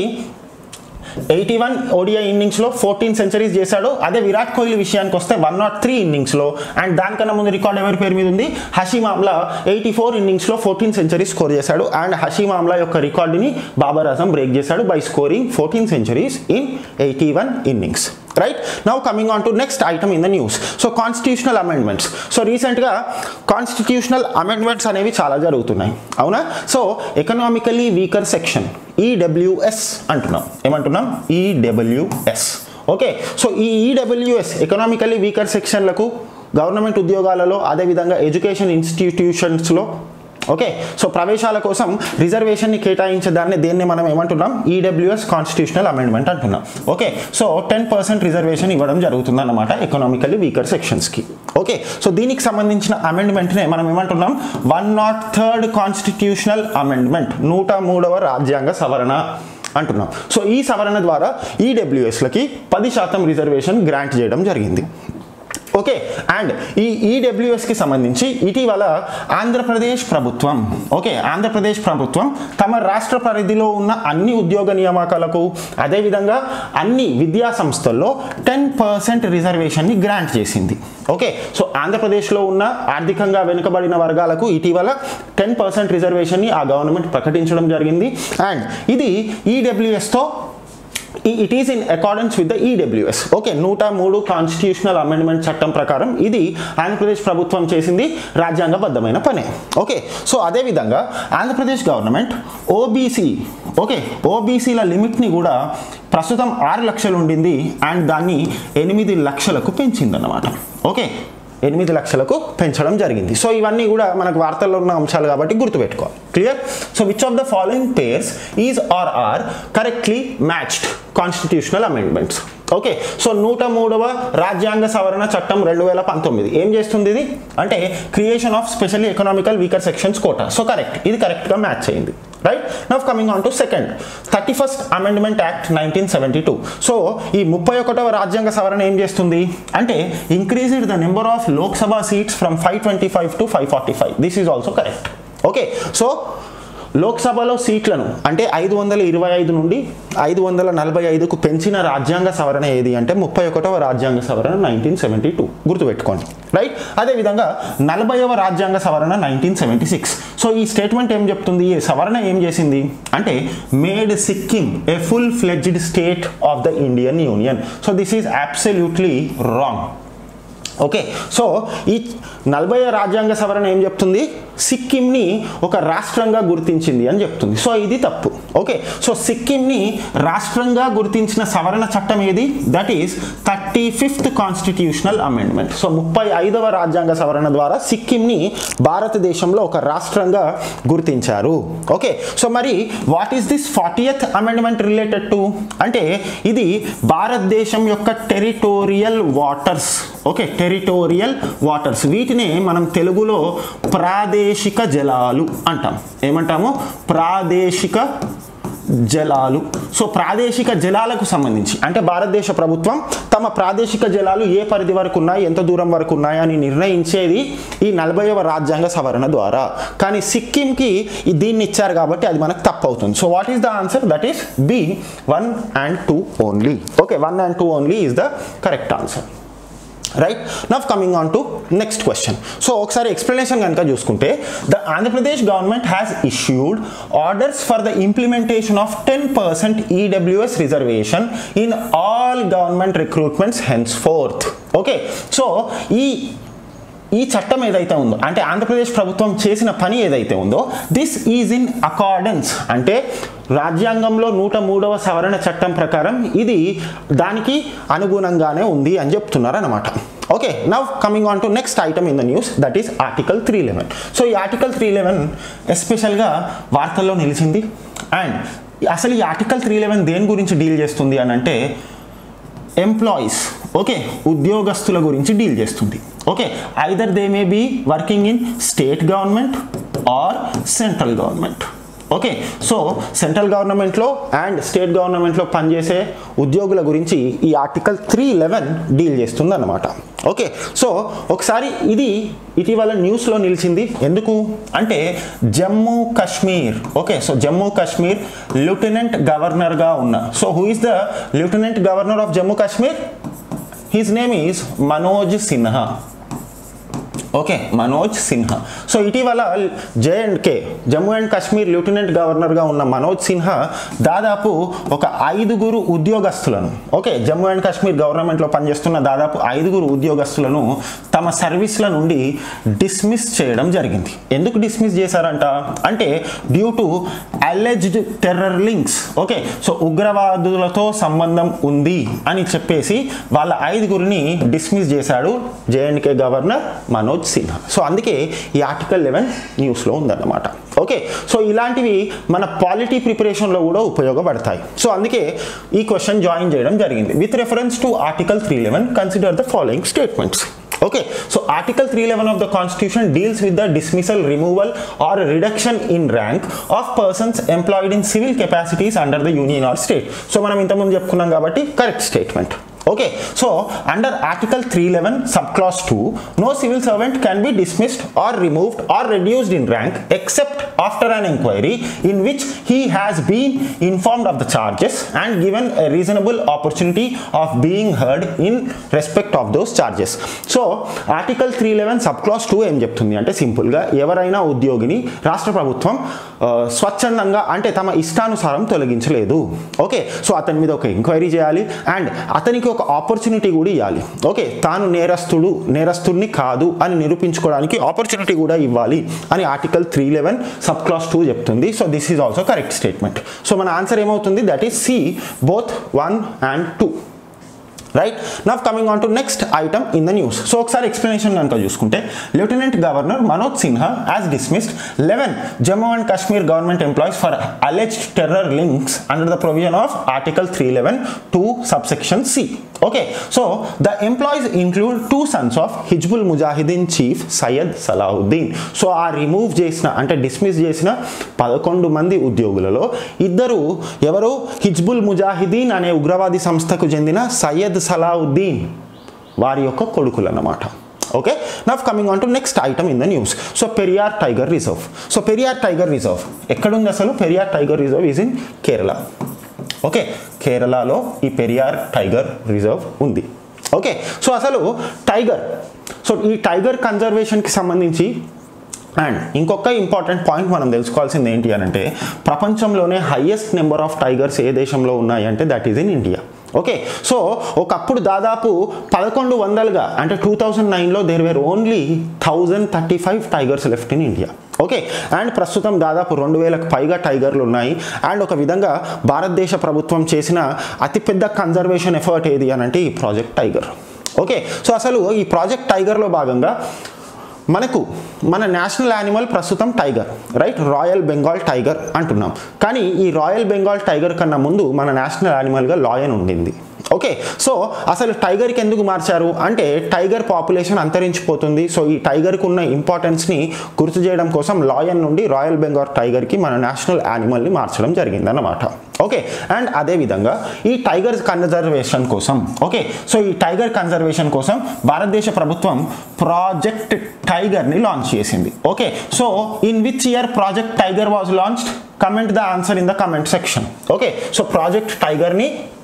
ఎయిటీ వన్ ఓడిఐ ఇన్నింగ్స్లో ఫోర్టీన్ సెంచరీస్ చేశాడు అదే విరాట్ కోహ్లీ విషయానికి వస్తే వన్ నాట్ త్రీ ఇన్నింగ్స్లో అండ్ దానికన్నా ముందు రికార్డ్ ఎవరి పేరు మీద ఉంది హషీమ్ ఆమ్లా ఎయిటీ ఫోర్ ఇన్నింగ్స్లో ఫోర్టీన్ సెంచరీస్ స్కోర్ చేశాడు అండ్ హషీమ్ ఆమ్లా యొక్క రికార్డుని బాబర్ ఆజం బ్రేక్ చేశాడు by scoring fourteen centuries in eighty one innings right now coming on to next item in the news so constitutional amendments so రీసెంట్గా constitutional amendments అనేవి చాలా జరుగుతున్నాయి అవునా so economically weaker section EWS అంటున్నాం ఏమంటున్నాం ఈడబ్ల్యూఎస్ ఓకే సో ఈ EWS economically weaker సెక్షన్లకు government ఉద్యోగాలలో అదేవిధంగా ఎడ్యుకేషన్ ఇన్స్టిట్యూషన్స్లో ఓకే సో ప్రవేశాల కోసం రిజర్వేషన్ని కేటాయించేదాన్ని దేన్ని మనం ఏమంటున్నాం ఈడబ్ల్యూఎస్ కాన్స్టిట్యూషనల్ అమెండ్మెంట్ అంటున్నాం okay so ten percent reservation ఇవ్వడం జరుగుతుంది అన్నమాట ఎకనామికల్లీ వీకర్ సెక్షన్స్కి ఓకే సో దీనికి సంబంధించిన అమెండ్మెంట్నే మనం ఏమంటున్నాం one nought third constitutional amendment నూట మూడవ రాజ్యాంగ సవరణ అంటున్నాం సో ఈ సవరణ ద్వారా ఈడబ్ల్యూఎస్లకి పది శాతం రిజర్వేషన్ గ్రాంట్ చేయడం జరిగింది ఓకే అండ్ ఈ ఈడబ్ల్యూఎస్కి సంబంధించి ఇటీవల ఆంధ్రప్రదేశ్ ప్రభుత్వం ఓకే ఆంధ్రప్రదేశ్ ప్రభుత్వం తమ రాష్ట్ర పరిధిలో ఉన్న అన్ని ఉద్యోగ నియామకాలకు అదేవిధంగా అన్ని విద్యా సంస్థల్లో టెన్ పర్సెంట్ రిజర్వేషన్ని గ్రాంట్ చేసింది ఓకే సో ఆంధ్రప్రదేశ్లో ఉన్న ఆర్థికంగా వెనుకబడిన వర్గాలకు ఇటీవల టెన్ పర్సెంట్ రిజర్వేషన్ని ఆ గవర్నమెంట్ ప్రకటించడం జరిగింది అండ్ ఇది ఈడబ్ల్యూఎస్తో it is in accordance with the EWS okay నూట మూడు కాన్స్టిట్యూషనల్ అమెండ్మెంట్ చట్టం ప్రకారం ఇది ఆంధ్రప్రదేశ్ ప్రభుత్వం చేసింది రాజ్యాంగబద్ధమైన పనే ఓకే సో అదేవిధంగా ఆంధ్రప్రదేశ్ గవర్నమెంట్ ఓబీసీ ఓకే ఓబీసీల లిమిట్ని కూడా ప్రస్తుతం ఆరు లక్షలు ఉండింది అండ్ దాన్ని ఎనిమిది లక్షలకు పెంచిందన్నమాట ఓకే ఎనిమిది లక్షలకు పెంచడం జరిగింది సో ఇవన్నీ కూడా మనకు వార్తల్లో ఉన్న అంశాలు కాబట్టి గుర్తుపెట్టుకోవాలి clear so which of the following pairs is are are correctly matched constitutional amendments okay so నూట మూడవ రాజ్యాంగ సవరణ చట్టం రెండు వేల పంతొమ్మిది ఏం చేస్తుంది ఇది అంటే creation of specially economical weaker sections quota so correct ఇది కరెక్ట్గా మ్యాచ్ అయింది right now coming on to second thirty first amendment act nineteen seventy two so ఈ ముప్పై ఒకటవ రాజ్యాంగ సవరణ ఏం చేస్తుంది అంటే increased the number of Lok Sabha seats from five twenty five to five forty five this is also correct okay so లోక్సభలో సీట్లను అంటే ఐదు వందల ఇరవై ఐదు నుండి ఐదు వందల నలభై ఐదుకు పెంచిన రాజ్యాంగ సవరణ ఏది అంటే ముప్పై ఒకటవ రాజ్యాంగ సవరణ నైన్టీన్ సెవెంటీ టూ గుర్తుపెట్టుకోండి రైట్ అదేవిధంగా నలభైవ రాజ్యాంగ సవరణ నైన్టీన్ సెవెంటీ సిక్స్ సో ఈ స్టేట్మెంట్ ఏం చెప్తుంది ఈ సవరణ ఏం చేసింది అంటే made Sikkim a full fledged state of the Indian union so this is absolutely wrong okay so ఈ నలభై రాజ్యాంగ సవరణ ఏం చెప్తుంది సిక్కింని ఒక రాష్ట్రంగా గుర్తించింది అని చెప్తుంది సో ఇది తప్పు ఓకే సో సిక్కింని రాష్ట్రంగా గుర్తించిన సవరణ చట్టం ఏది that is thirty fifth constitutional amendment so ముప్పై ఐదవ రాజ్యాంగ సవరణ ద్వారా సిక్కింని భారతదేశంలో ఒక రాష్ట్రంగా గుర్తించారు ఓకే సో మరి what is this fortieth amendment related to అంటే ఇది భారతదేశం యొక్క territorial waters okay territorial waters వీటినే మనం తెలుగులో ప్రాదేశిక జలాలు అంటాం ఏమంటాము ప్రాదేశిక జలాలు సో ప్రాదేశిక జలాలకు సంబంధించి అంటే భారతదేశ ప్రభుత్వం తమ ప్రాదేశిక జలాలు ఏ పరిధి వరకు ఉన్నాయి ఎంత దూరం వరకు ఉన్నాయి అని నిర్ణయించేది ఈ నలభైవ రాజ్యాంగ సవరణ ద్వారా కానీ సిక్కింకి ఈ దీన్ని ఇచ్చారు కాబట్టి అది మనకు తప్పు అవుతుంది so what is the answer that is B one and two only okay one and two only is the correct answer right now coming on to next question so ఒకసారి ఎక్స్ప్లెనేషన్ కనుక చూసుకుంటే the Andhra Pradesh government has issued orders for the implementation of ten percent EWS reservation in all government recruitments hence fourth okay so ఈ ఈ చట్టం ఏదైతే ఉందో అంటే ఆంధ్రప్రదేశ్ ప్రభుత్వం చేసిన పని ఏదైతే ఉందో దిస్ ఈజ్ ఇన్ అకార్డెన్స్ అంటే రాజ్యాంగంలో నూట మూడవ సవరణ చట్టం ప్రకారం ఇది దానికి అనుగుణంగానే ఉంది అని చెప్తున్నారు అనమాట okay now coming on to next item in the news that is article three eleven so ఈ ఆర్టికల్ త్రీ లెవెన్ ఎస్పెషల్గా వార్తల్లో నిలిచింది అండ్ అసలు ఈ ఆర్టికల్ త్రీ లెవెన్ దేని గురించి డీల్ చేస్తుంది అని అంటే ఎంప్లాయీస్ ఓకే ఉద్యోగస్తుల గురించి డీల్ చేస్తుంది okay either they may be working in state government or central government okay so central గవర్నమెంట్లో అండ్ స్టేట్ గవర్నమెంట్లో పనిచేసే ఉద్యోగుల గురించి ఈ ఆర్టికల్ త్రీ లెవెన్ డీల్ చేస్తుంది అన్నమాట ఓకే సో ఒకసారి ఇది ఇటీవల న్యూస్లో నిలిచింది ఎందుకు అంటే Jammu Kashmir okay so Jammu Kashmir lieutenant గవర్నర్గా ఉన్న so who is the lieutenant governor of Jammu Kashmir his name is Manoj Sinha okay Manoj Sinha so ఇటీవల J and K Jammu and Kashmir lieutenant గవర్నర్గా ఉన్న మనోజ్ సిన్హా దాదాపు ఒక ఐదుగురు ఉద్యోగస్తులను ఓకే జమ్మూ అండ్ కాశ్మీర్ గవర్నమెంట్లో పనిచేస్తున్న దాదాపు ఐదుగురు ఉద్యోగస్తులను తమ సర్వీస్ల నుండి డిస్మిస్ చేయడం జరిగింది ఎందుకు డిస్మిస్ చేశారంట అంటే due to alleged terror links okay so ఉగ్రవాదులతో సంబంధం ఉంది అని చెప్పేసి వాళ్ళ ఐదుగురిని డిస్మిస్ చేశాడు J and K governor Manoj Sinha so అందుకే ఈ ఆర్టికల్ లెవెన్ న్యూస్లో ఉందన్నమాట ఓకే సో ఇలాంటివి మన పాలిటీ ప్రిపరేషన్లో కూడా ఉపయోగపడతాయి సో అందుకే ఈ క్వశ్చన్ జాయిన్ చేయడం జరిగింది with reference to article three eleven consider the following statements okay so article 311 of the constitution deals with the dismissal removal or reduction in rank of persons employed in civil capacities under the union or state so మనం ఇంతకుముందు చెప్పుకున్నాం కాబట్టి correct statement okay so under article 311 subclause 2 no civil servant can be dismissed or removed or reduced in rank except after an inquiry in which he has been informed of the charges and given a reasonable opportunity of being heard in respect of those charges so article three eleven sub clause two ఏం చెప్తుంది అంటే సింపుల్గా ఎవరైనా ఉద్యోగిని రాష్ట్ర ప్రభుత్వం ఆ, స్వచ్ఛందంగా అంటే తమ ఇష్టానుసారం తొలగించలేదు ఓకే సో అతని మీద ఒక ఎంక్వైరీ చేయాలి అండ్ అతనికి ఒక ఆపర్చునిటీ కూడా ఇవ్వాలి ఓకే తాను నేరస్తుడు నేరస్తుడిని కాదు అని నిరూపించుకోవడానికి ఆపర్చునిటీ కూడా ఇవ్వాలి అని article three eleven sub clause two చెప్తుంది so this is also correct statement so మన ఆన్సర్ ఏమవుతుంది that is C both one and two right now coming on to next item in the news so ఒకసారి explanation కనుక చూసుకుంటే lieutenant governor Manoj Sinha has dismissed eleven Jammu and Kashmir government employees for alleged terror links under the provision of article three eleven two subsection C okay so the employees include two sons of Hizbul Mujahideen chief Syed Salahuddin so ఆ remove చేసిన అంటే dismiss చేసిన పదకొండు మంది ఉద్యోగులలో ఇద్దరు ఎవరు హిజ్బుల్ ముజాహిదీన్ అనే ఉగ్రవాది సంస్థకు చెందిన సయ్యద్ సలాహుద్దీన్ వారి యొక్క కొడుకులు అన్నమాట okay now coming on to next item in the news so Periyar tiger reserve so Periyar tiger reserve ఎక్కడుంది అసలు Periyar tiger reserve is in Kerala okay కేరళలో ఈ పెరియార్ టైగర్ రిజర్వ్ ఉంది ఓకే సో అసలు టైగర్ సో ఈ టైగర్ కన్జర్వేషన్కి సంబంధించి అండ్ ఇంకొక ఇంపార్టెంట్ పాయింట్ మనం తెలుసుకోవాల్సింది ఏంటి అని అంటే ప్రపంచంలోనే హైయెస్ట్ నెంబర్ ఆఫ్ టైగర్స్ ఏ దేశంలో ఉన్నాయి అంటే that is in India okay so ఒకప్పుడు దాదాపు పదకొండు వందలుగా అంటే టూ థౌజండ్ నైన్లో there were only thousand thirty five tigers left in India okay and ప్రస్తుతం దాదాపు రెండు వేలకు పైగా టైగర్లు ఉన్నాయి అండ్ ఒక విధంగా భారతదేశ ప్రభుత్వం చేసిన అతిపెద్ద కన్జర్వేషన్ ఎఫర్ట్ ఏది అని అంటే ఈ ప్రాజెక్ట్ టైగర్ ఓకే సో అసలు ఈ ప్రాజెక్ట్ టైగర్లో భాగంగా మనకు మన నేషనల్ యానిమల్ ప్రస్తుతం tiger right royal Bengal tiger అంటున్నాం కానీ ఈ రాయల్ బెంగాల్ టైగర్ కన్నా ముందు మన నేషనల్ యానిమల్గా లాయన్ ఉండింది ఓకే సో అసలు టైగర్కి ఎందుకు మార్చారు అంటే టైగర్ పాపులేషన్ అంతరించిపోతుంది సో ఈ టైగర్కి ఉన్న ఇంపార్టెన్స్ని గుర్తు చేయడం కోసం లాయన్ నుండి రాయల్ బెంగాల్ టైగర్కి మన నేషనల్ యానిమల్ని మార్చడం జరిగిందన్నమాట ఓకే అండ్ అదేవిధంగా ఈ టైగర్ కన్జర్వేషన్ కోసం ఓకే సో ఈ టైగర్ కన్జర్వేషన్ కోసం భారతదేశ ప్రభుత్వం ప్రాజెక్ట్ టైగర్ని లాంచ్ చేసింది okay so in which year project tiger was launched comment the answer in the comment section okay so project టైగర్ని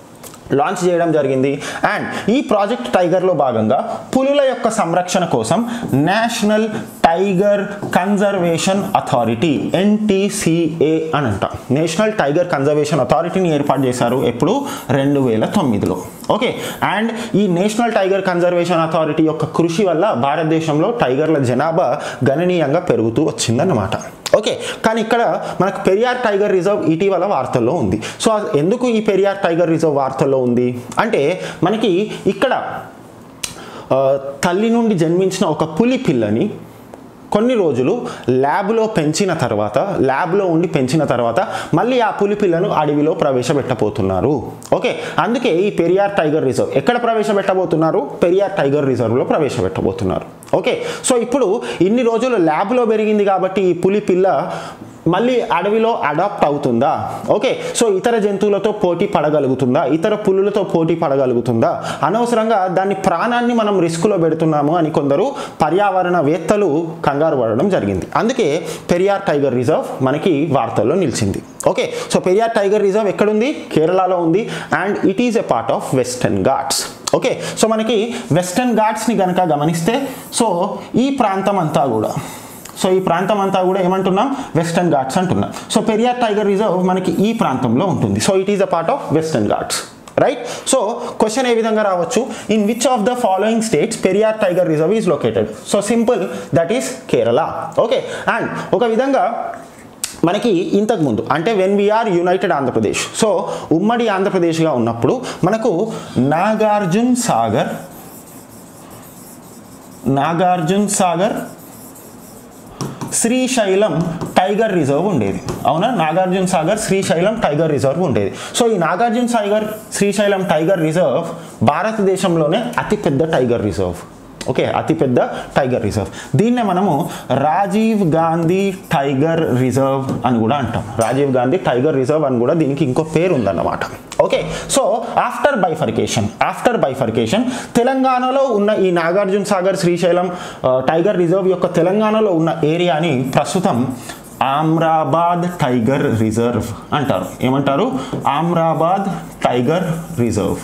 లాంచ్ చేయడం జరిగింది అండ్ ఈ ప్రాజెక్ట్ టైగర్లో భాగంగా పులుల యొక్క సంరక్షణ కోసం national tiger conservation authority NTCA అని అంట నేషనల్ టైగర్ కన్జర్వేషన్ అథారిటీని ఏర్పాటు చేశారు ఎప్పుడు రెండు వేల తొమ్మిదిలో ఓకే అండ్ ఈ నేషనల్ టైగర్ కన్జర్వేషన్ అథారిటీ యొక్క కృషి వల్ల భారతదేశంలో టైగర్ల జనాభా గణనీయంగా పెరుగుతూ వచ్చిందన్నమాట ఓకే కానీ ఇక్కడ మనకు పెరియార్ టైగర్ రిజర్వ్ ఇటీవల వార్తల్లో ఉంది సో ఎందుకు ఈ పెరియార్ టైగర్ రిజర్వ్ వార్తల్లో ఉంది అంటే మనకి ఇక్కడ ఆ, తల్లి నుండి జన్మించిన ఒక పులి పిల్లని కొన్ని రోజులు ల్యాబ్లో పెంచిన తర్వాత ల్యాబ్లో ఉండి పెంచిన తర్వాత మళ్ళీ ఆ పులి పిల్లను అడవిలో ప్రవేశపెట్టబోతున్నారు ఓకే అందుకే ఈ పెరియార్ టైగర్ రిజర్వ్ ఎక్కడ ప్రవేశపెట్టబోతున్నారు పెరియార్ టైగర్ రిజర్వ్లో ప్రవేశపెట్టబోతున్నారు ఓకే సో ఇప్పుడు ఇన్ని రోజులు ల్యాబ్లో పెరిగింది కాబట్టి ఈ పులి పిల్ల మళ్ళీ అడవిలో అడాప్ట్ అవుతుందా ఓకే సో ఇతర జంతువులతో పోటీ పడగలుగుతుందా ఇతర పులులతో పోటీ పడగలుగుతుందా అనవసరంగా దాని ప్రాణాన్ని మనం రిస్కులో పెడుతున్నాము అని కొందరు పర్యావరణవేత్తలు కంగారు పడడం జరిగింది అందుకే పెరియార్ టైగర్ రిజర్వ్ మనకి వార్తల్లో నిలిచింది okay so Periyar tiger reserve ఎక్కడుంది కేరళలో ఉంది and it is a part of Western Ghats okay so మనకి వెస్టర్న్ ఘాట్స్ని కనుక గమనిస్తే సో ఈ ప్రాంతం అంతా కూడా సో ఈ ప్రాంతం అంతా కూడా ఏమంటున్నాం వెస్టర్న్ ఘాట్స్ అంటున్నాం సో పెరియార్ టైగర్ రిజర్వ్ మనకి ఈ ప్రాంతంలో ఉంటుంది so it is a part of Western Ghats right so question ఏ విధంగా రావచ్చు in which of the following states Periyar tiger reserve is located so simple that is Kerala okay and ఒక విధంగా మనకి ఇంతకు ముందు అంటే when we are united Andhra Pradesh so ఉమ్మడి ఆంధ్రప్రదేశ్గా ఉన్నప్పుడు మనకు నాగార్జున్ సాగర్ నాగార్జున్ సాగర్ శ్రీశైలం టైగర్ రిజర్వ్ ఉండేది అవునా నాగార్జున సాగర్ శ్రీశైలం టైగర్ రిజర్వ్ ఉండేది సో ఈ నాగార్జున సాగర్ శ్రీశైలం టైగర్ రిజర్వ్ భారతదేశంలోనే అతిపెద్ద టైగర్ రిజర్వ్ ఓకే అతిపెద్ద టైగర్ రిజర్వ్ దీన్నే మనము రాజీవ్ గాంధీ టైగర్ రిజర్వ్ అని కూడా అంటాం రాజీవ్ గాంధీ టైగర్ రిజర్వ్ అని కూడా దీనికి ఇంకో పేరు ఉందన్నమాట okay so after bifurcation after bifurcation తెలంగాణలో ఉన్న ఈ నాగార్జున సాగర్ శ్రీశైలం ఆ, టైగర్ రిజర్వ్ యొక్క తెలంగాణలో ఉన్న ఏరియాని ప్రస్తుతం ఆమ్రాబాద్ టైగర్ రిజర్వ్ అంటారు ఏమంటారు Amrabad tiger reserve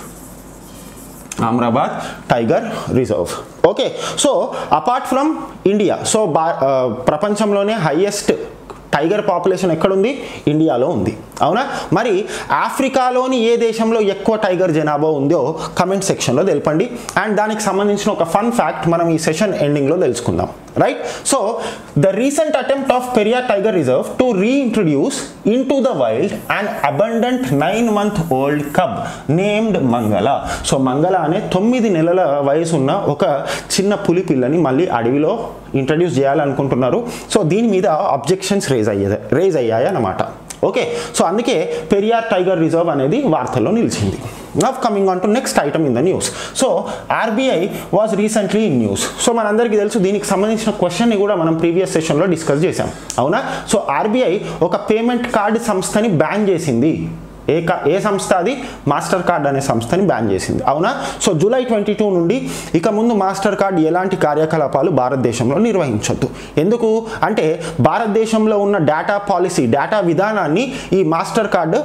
Amarabad tiger reserve okay so apart from India so బా ఆ, ప్రపంచంలోనే హైయెస్ట్ టైగర్ పాపులేషన్ ఎక్కడుంది ఇండియాలో ఉంది అవునా మరి ఆఫ్రికాలోని ఏ దేశంలో ఎక్కువ టైగర్ జనాభా ఉందో కమెంట్ సెక్షన్లో తెలపండి అండ్ దానికి సంబంధించిన ఒక ఫన్ ఫ్యాక్ట్ మనం ఈ సెషన్ ఎండింగ్లో తెలుసుకుందాం right so the recent attempt of Periyar tiger reserve to reintroduce into the wild and abandoned nine month old cub named Mangala so Mangala అనే తొమ్మిది నెలల వయసున్న ఒక చిన్న పులి పిల్లని మళ్ళీ అడవిలో ఇంట్రడ్యూస్ చేయాలనుకుంటున్నారు సో దీని మీద అబ్జెక్షన్స్ రేజ్ అయ్యేది రేజ్ అయ్యాయి అన్నమాట ఓకే సో అందుకే పెరియార్ టైగర్ రిజర్వ్ అనేది వార్తల్లో నిలిచింది now coming on to next item in the news so RBI was recently in news so మనందరికీ తెలుసు దీనికి సంబంధించిన క్వశ్చన్ని కూడా మనం ప్రీవియస్ సెషన్లో డిస్కస్ చేశాం అవునా సో ఆర్బీఐ ఒక పేమెంట్ కార్డు సంస్థని బ్యాన్ చేసింది ఏ కా ఏ సంస్థ అది మాస్టర్ కార్డ్ అనే సంస్థని బ్యాన్ చేసింది అవునా సో జూలై ట్వంటీ టూ నుండి ఇక ముందు మాస్టర్ కార్డ్ ఎలాంటి కార్యకలాపాలు భారతదేశంలో నిర్వహించొద్దు ఎందుకు అంటే భారతదేశంలో ఉన్న డేటా పాలసీ డేటా విధానాన్ని ఈ మాస్టర్ కార్డు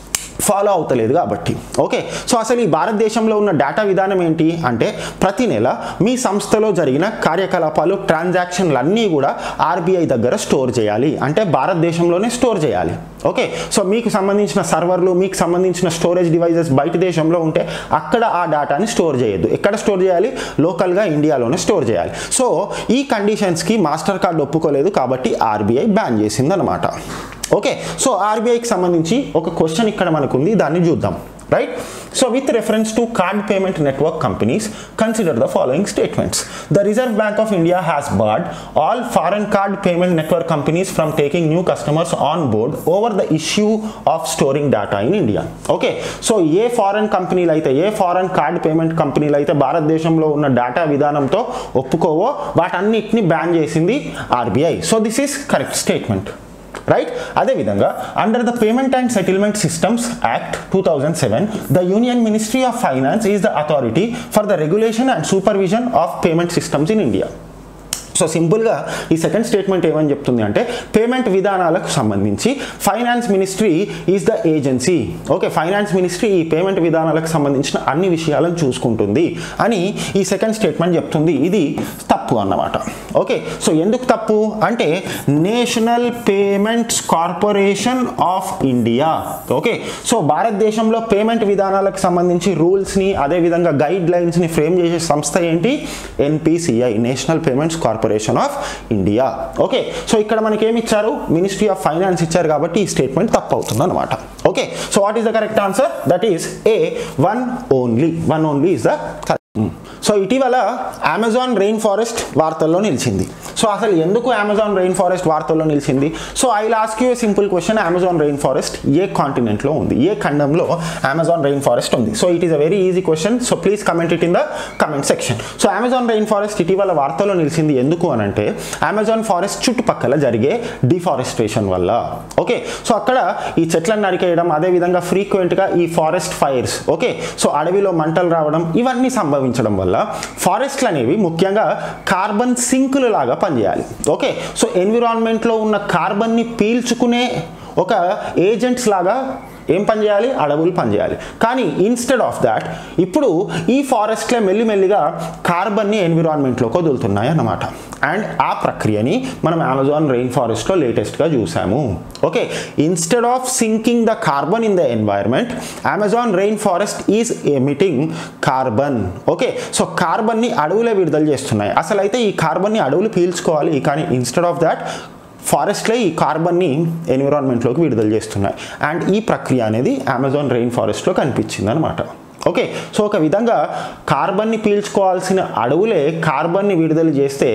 ఫాలో అవుతలేదు కాబట్టి ఓకే సో అసలు ఈ భారతదేశంలో ఉన్న డేటా విధానం ఏంటి అంటే ప్రతి నెల మీ సంస్థలో జరిగిన కార్యకలాపాలు ట్రాన్సాక్షన్లు అన్నీ కూడా ఆర్బీఐ దగ్గర స్టోర్ చేయాలి అంటే భారతదేశంలోనే స్టోర్ చేయాలి ఓకే సో మీకు సంబంధించిన సర్వర్లు మీకు సంబంధించిన స్టోరేజ్ డివైజెస్ బయట దేశంలో ఉంటే అక్కడ ఆ డేటాని స్టోర్ చేయొద్దు ఎక్కడ స్టోర్ చేయాలి లోకల్గా ఇండియాలోనే స్టోర్ చేయాలి సో ఈ కండిషన్స్కి మాస్టర్ కార్డ్ ఒప్పుకోలేదు కాబట్టి ఆర్బీఐ బ్యాన్ చేసింది అనమాట ఓకే సో ఆర్బీఐకి సంబంధించి ఒక క్వశ్చన్ ఇక్కడ మనకు ఉంది దాన్ని చూద్దాం right so with reference to card payment network companies consider the following statements the Reserve Bank of India has barred all foreign card payment network companies from taking new customers on board over the issue of storing data in India okay so ఏ foreign కంపెనీలు అయితే ఏ foreign card payment కంపెనీలు అయితే భారతదేశంలో ఉన్న data విధానంతో ఒప్పుకోవో వాటన్నిటిని ban చేసింది RBI so this is correct statement right అదేవిధంగా under the payment and settlement systems act two thousand seven the union ministry of finance is the authority for the regulation and supervision of payment systems in India so సింపుల్గా ఈ second statement ఏమని చెప్తుంది అంటే payment విధానాలకు సంబంధించి finance ministry is the agency okay finance ministry ఈ payment విధానాలకు సంబంధించిన అన్ని విషయాలను చూసుకుంటుంది అని ఈ సెకండ్ స్టేట్మెంట్ చెప్తుంది ఇది తప్పు అన్నమాట ఓకే సో ఎందుకు తప్పు అంటే national payments corporation of India okay so భారతదేశంలో పేమెంట్ విధానాలకు సంబంధించి రూల్స్ని అదేవిధంగా గైడ్ లైన్స్ని ఫ్రేమ్ చేసే సంస్థ ఏంటి NPCI national payments corporation of India okay so ఇక్కడ మనకి ఏమి ఇచ్చారు మినిస్ట్రీ ఆఫ్ ఫైనాన్స్ ఇచ్చారు కాబట్టి ఈ స్టేట్మెంట్ తప్పు అవుతుంది అనమాట okay so what is the correct answer that is A one only one only is the so ఇటీవల అమెజాన్ రెయిన్ ఫారెస్ట్ వార్తల్లో నిలిచింది సో అసలు ఎందుకు అమెజాన్ రెయిన్ ఫారెస్ట్ వార్తల్లో నిలిచింది so I ask you simple question Amazon rain forest ఏ కాంటినెంట్లో ఉంది ఏ ఖండంలో అమెజాన్ రెయిన్ ఫారెస్ట్ ఉంది so it is a very easy question so please comment it in the comment section so Amazon rain forest ఇటీవల వార్తల్లో నిలిచింది ఎందుకు అని అంటే అమెజాన్ ఫారెస్ట్ చుట్టుపక్కల జరిగే డిఫారెస్ట్రేషన్ వల్ల ఓకే సో అక్కడ ఈ చెట్లను నరికేయడం అదేవిధంగా ఫ్రీక్వెంట్గా ఈ ఫారెస్ట్ ఫైర్స్ ఓకే సో అడవిలో మంటలు రావడం ఇవన్నీ సంభవించడం వల్ల ఫారెస్ట్లు అనేవి ముఖ్యంగా కార్బన్ సింకులు లాగా పనిచేయాలి ఓకే సో ఎన్విరాన్మెంట్లో ఉన్న కార్బన్ని పీల్చుకునే ఒక ఏజెంట్స్ లాగా ఏం పని చేయాలి అడవులు పనిచేయాలి కానీ ఇన్స్టెడ్ ఆఫ్ దాట్ ఇప్పుడు ఈ ఫారెస్ట్లే మెల్లిమెల్లిగా కార్బన్ని ఎన్విరాన్మెంట్లోకి వదులుతున్నాయి అన్నమాట అండ్ ఆ ప్రక్రియని మనం అమెజాన్ రెయిన్ ఫారెస్ట్లో లేటెస్ట్గా చూసాము okay instead of sinking the carbon in the environment Amazon rain forest is emitting carbon okay so కార్బన్ని అడవులే విడుదల చేస్తున్నాయి అసలు అయితే ఈ కార్బన్ని అడవులు పీల్చుకోవాలి కానీ ఇన్స్టెడ్ ఆఫ్ దాట్ ఫారెస్ట్లే ఈ కార్బన్ని ఎన్విరాన్మెంట్లోకి విడుదల చేస్తున్నాయి అండ్ ఈ ప్రక్రియ అనేది అమెజాన్ రెయిన్ ఫారెస్ట్లో కనిపించింది అనమాట ఓకే సో ఒక విధంగా కార్బన్ని పీల్చుకోవాల్సిన అడవులే కార్బన్ని విడుదల చేస్తే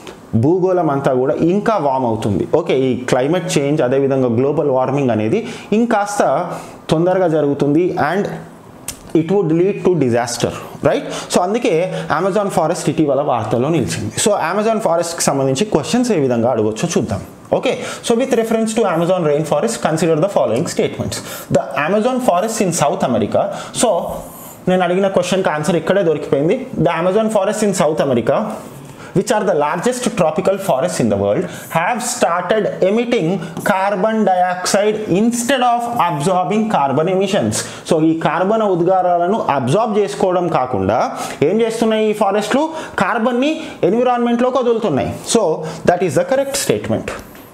భూగోళం అంతా కూడా ఇంకా వామ్ అవుతుంది ఓకే ఈ క్లైమేట్ చేంజ్ అదేవిధంగా గ్లోబల్ వార్మింగ్ అనేది ఇంకాస్త తొందరగా జరుగుతుంది and it would lead to disaster right so అందుకే అమెజాన్ ఫారెస్ట్ ఇటీవల వార్తల్లో నిలిచింది సో అమెజాన్ ఫారెస్ట్కి సంబంధించి క్వశ్చన్స్ ఏ విధంగా అడగొచ్చో చూద్దాం okay so with reference to Amazon rain forest consider the following statements the Amazon forest in South America so నేను అడిగిన క్వశ్చన్కి ఆన్సర్ ఇక్కడే దొరికిపోయింది the Amazon forest in South America which are the largest tropical forests in the world, have started emitting carbon dioxide instead of absorbing carbon emissions. So ఈ carbon ఉద్గారాలను absorb చేసుకోవడం కాకుండా ఏం చేస్తున్నాయి ఈ ఫారెస్ట్లు కార్బన్ని ఎన్విరాన్మెంట్లోకి వదులుతున్నాయి so that is the correct statement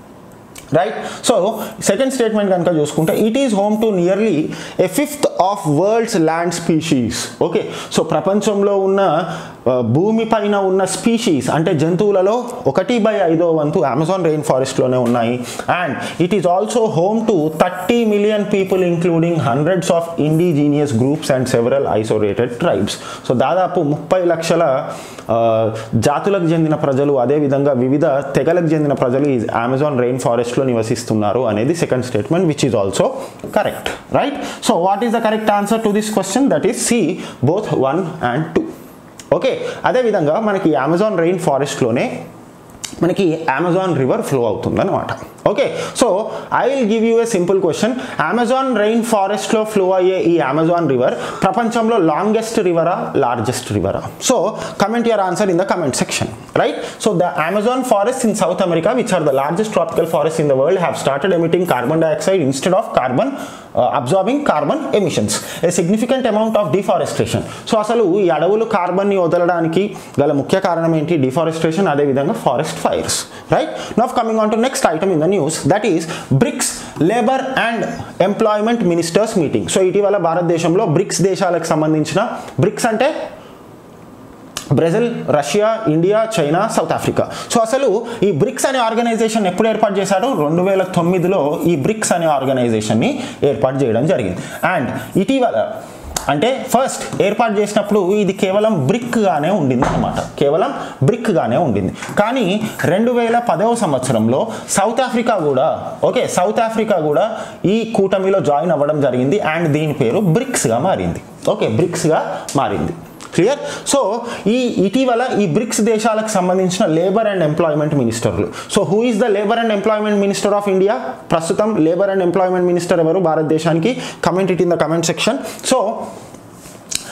right so second statement కనుక చూసుకుంటే it is home to nearly a fifth of world's land species okay so ప్రపంచంలో ఉన్న భూమి పైన ఉన్న స్పీషీస్ అంటే జంతువులలో ఒకటి బై ఐదో వంతు అమెజాన్ రెయిన్ ఫారెస్ట్లోనే ఉన్నాయి and it is also home to thirty million people including hundreds of indigenous groups and several isolated tribes so దాదాపు ముప్పై లక్షల జాతులకు చెందిన ప్రజలు అదేవిధంగా వివిధ తెగలకు చెందిన ప్రజలు ఈ అమెజాన్ రెయిన్ ఫారెస్ట్లో నివసిస్తున్నారు అనేది second statement which is also correct right so what is the correct answer to this question that is C both one and two okay అదేవిధంగా మనకి అమెజాన్ రెయిన్ ఫారెస్ట్లోనే మనకి అమెజాన్ రివర్ ఫ్లో అవుతుంది అనమాట okay so I will give you a simple question Amazon rain ఫారెస్ట్లో flow అయ్యే ఈ Amazon river ప్రపంచంలో longest రివరా లార్జెస్ట్ రివరా so comment your answer in the comment section right so the Amazon forest in South America which are the largest tropical forest in the world have started emitting carbon dioxide instead of carbon absorbing carbon emissions a significant amount of deforestation so అసలు ఈ అడవులు కార్బన్ని వదలడానికి గల ముఖ్య కారణం ఏంటి deforestation అదేవిధంగా forest fires right now coming on to next item in the news that is BRICS labour and employment ministers meeting so ఇటీవల భారతదేశంలో బ్రిక్స్ దేశాలకు సంబంధించిన బ్రిక్స్ అంటే Brazil Russia India China South Africa so అసలు ఈ bricks అనే organisation ఎప్పుడు ఏర్పాటు చేశాడు రెండు వేల తొమ్మిదిలో ఈ బ్రిక్స్ అనే ఆర్గనైజేషన్ని ఏర్పాటు చేయడం జరిగింది అండ్ ఇటీవల అంటే ఫస్ట్ ఏర్పాటు చేసినప్పుడు ఇది కేవలం బ్రిక్గానే ఉండింది అనమాట కేవలం బ్రిక్గానే ఉండింది కానీ రెండు వేల పదవ సంవత్సరంలో సౌత్ ఆఫ్రికా కూడా ఓకే సౌత్ ఆఫ్రికా కూడా ఈ కూటమిలో జాయిన్ అవ్వడం జరిగింది అండ్ దీని పేరు బ్రిక్స్గా మారింది ఓకే బ్రిక్స్గా మారింది క్లియర్ సో ఈ ఇటీవల ఈ బ్రిక్స్ దేశాలకు సంబంధించిన లేబర్ అండ్ ఎంప్లాయ్మెంట్ మినిస్టర్లు so who is the labour and employment minister of India ప్రస్తుతం లేబర్ అండ్ ఎంప్లాయ్మెంట్ మినిస్టర్ ఎవరు భారతదేశానికి comment it in the comment section so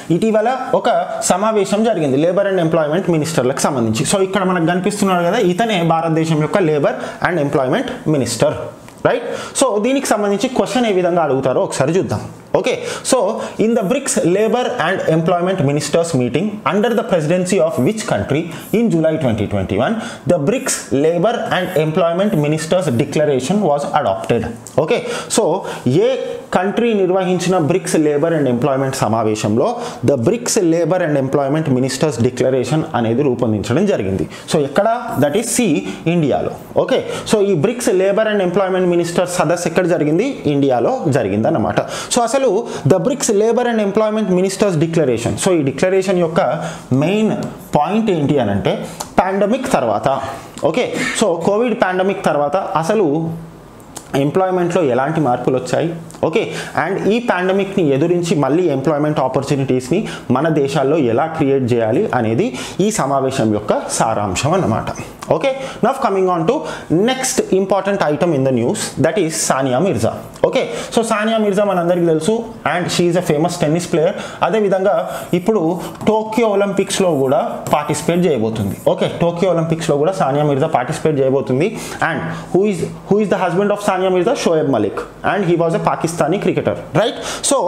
ఇటీవల ఒక సమావేశం జరిగింది లేబర్ అండ్ ఎంప్లాయ్మెంట్ మినిస్టర్లకు సంబంధించి సో ఇక్కడ మనకు కనిపిస్తున్నాడు కదా ఇతనే భారతదేశం యొక్క labour and employment minister right so దీనికి సంబంధించి క్వశ్చన్ ఏ విధంగా అడుగుతారో ఒకసారి చూద్దాం okay so in the BRICS labour and employment ministers meeting under the presidency of which country in July twenty twenty one the BRICS labour and employment ministers declaration was adopted okay so ఏ country నిర్వహించిన BRICS labour and employment సమావేశంలో the BRICS labour and employment ministers declaration అనేది రూపొందించడం జరిగింది so ఎక్కడ that is C ఇండియాలో okay so ఈ BRICS labour and employment minister సదస్సు ఎక్కడ జరిగింది ఇండియాలో జరిగింది అన్నమాట సో అసలు the BRICS labour and employment ministers declaration so ఈ డిక్లరేషన్ యొక్క మెయిన్ పాయింట్ ఏంటి అని అంటే పాండమిక్ తర్వాత ఓకే సో కోవిడ్ పాండమిక్ తర్వాత అసలు ఎంప్లాయ్మెంట్లో ఎలాంటి మార్పులు వచ్చాయి ఓకే అండ్ ఈ పాండమిక్ని ఎదురించి మళ్ళీ ఎంప్లాయ్మెంట్ ఆపర్చునిటీస్ని మన దేశాల్లో ఎలా క్రియేట్ చేయాలి అనేది ఈ సమావేశం యొక్క సారాంశం అన్నమాట okay now coming on to next important item in the news that is Sania Mirza okay so Sania Mirza మనందరికీ తెలుసు and she's a famous tennis player అదేవిధంగా ఇప్పుడు టోక్యో ఒలింపిక్స్లో కూడా పార్టిసిపేట్ చేయబోతుంది ఓకే టోక్యో ఒలింపిక్స్లో కూడా సానియా మిర్జా పార్టిసిపేట్ చేయబోతుంది and who is who is the husband of Sania Mirza Shoaib Malik and he was a Pakistani cricketer right so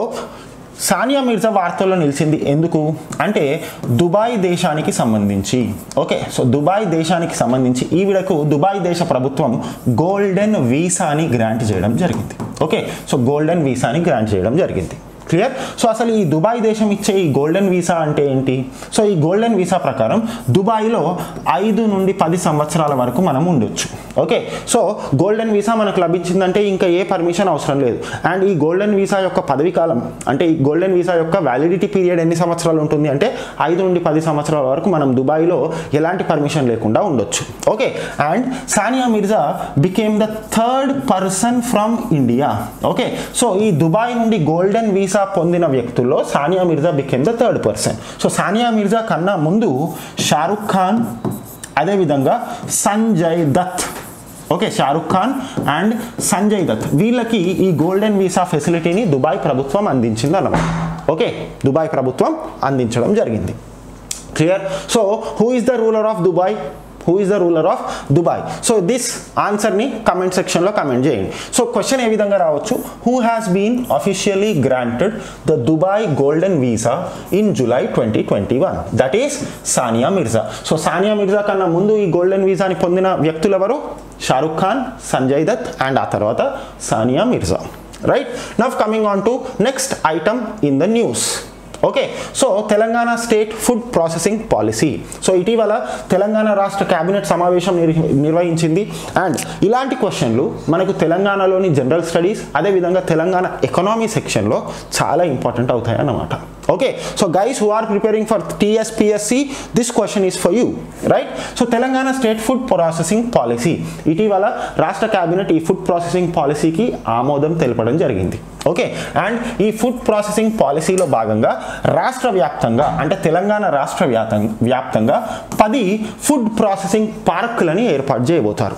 Sania Mirza వార్తల్లో నిలిచింది ఎందుకు అంటే దుబాయ్ దేశానికి సంబంధించి ఓకే సో దుబాయ్ దేశానికి సంబంధించి ఈవిడకు దుబాయ్ దేశ ప్రభుత్వం గోల్డెన్ వీసాని గ్రాంట్ చేయడం జరిగింది ఓకే సో గోల్డెన్ వీసాని గ్రాంట్ చేయడం జరిగింది క్లియర్ సో అసలు ఈ దుబాయ్ దేశం ఇచ్చే ఈ గోల్డెన్ వీసా అంటే ఏంటి సో ఈ గోల్డెన్ వీసా ప్రకారం దుబాయ్లో ఐదు నుండి పది సంవత్సరాల వరకు మనం ఉండొచ్చు ఓకే సో గోల్డెన్ వీసా మనకు లభించిందంటే ఇంకా ఏ పర్మిషన్ అవసరం లేదు అండ్ ఈ గోల్డెన్ వీసా యొక్క పదవి కాలం అంటే ఈ గోల్డెన్ వీసా యొక్క వ్యాలిడిటీ పీరియడ్ ఎన్ని సంవత్సరాలు ఉంటుంది అంటే ఐదు నుండి పది సంవత్సరాల వరకు మనం దుబాయ్లో ఎలాంటి పర్మిషన్ లేకుండా ఉండొచ్చు okay and Sania Mirza became the third person from India okay so ఈ దుబాయ్ నుండి గోల్డెన్ వీసా పొందిన వ్యక్తుల్లో Sania Mirza became the third person so Sania Mirza కన్నా ముందు షారుఖ్ ఖాన్ అదేవిధంగా సంజయ్ దత్ ఓకే షారుఖ్ ఖాన్ అండ్ సంజయ్ దత్ వీళ్ళకి ఈ గోల్డెన్ వీసా ఫెసిలిటీని దుబాయ్ ప్రభుత్వం అందించింది అన్నమాట ఓకే దుబాయ్ ప్రభుత్వం అందించడం జరిగింది clear so who is the ruler of Dubai who is the ruler of Dubai so this ఆన్సర్ని కమెంట్ సెక్షన్లో కమెంట్ చేయండి సో క్వశ్చన్ ఏ విధంగా రావచ్చు who has been officially granted the Dubai golden visa in July twenty twenty one that is Sania Mirza so Sania Mirza కన్నా ముందు ఈ golden వీసాని పొందిన వ్యక్తులు ఎవరు షారుఖ్ ఖాన్ సంజయ్ దత్ అండ్ ఆ తర్వాత Sania Mirza right now coming on to next item in the news okay so Telangana state food processing policy so ఇటీవల తెలంగాణ రాష్ట్ర కేబినెట్ సమావేశం నిర్వ- నిర్వహించింది అండ్ ఇలాంటి క్వశ్చన్లు మనకు తెలంగాణలోని జనరల్ స్టడీస్ అదేవిధంగా తెలంగాణ ఎకనామీ సెక్షన్లో చాలా ఇంపార్టెంట్ అవుతాయి అన్నమాట okay so guys who are preparing for TSPSC this question is for you right so Telangana state food processing policy ఇటీవల రాష్ట్ర కేబినెట్ ఈ ఫుడ్ ప్రాసెసింగ్ పాలసీకి ఆమోదం తెలపడం జరిగింది ఓకే అండ్ ఈ ఫుడ్ ప్రాసెసింగ్ పాలసీలో భాగంగా రాష్ట్ర వ్యాప్తంగా అంటే తెలంగాణ రాష్ట్ర వ్యాప్తం వ్యాప్తంగా పది ఫుడ్ ప్రాసెసింగ్ పార్కులని ఏర్పాటు చేయబోతారు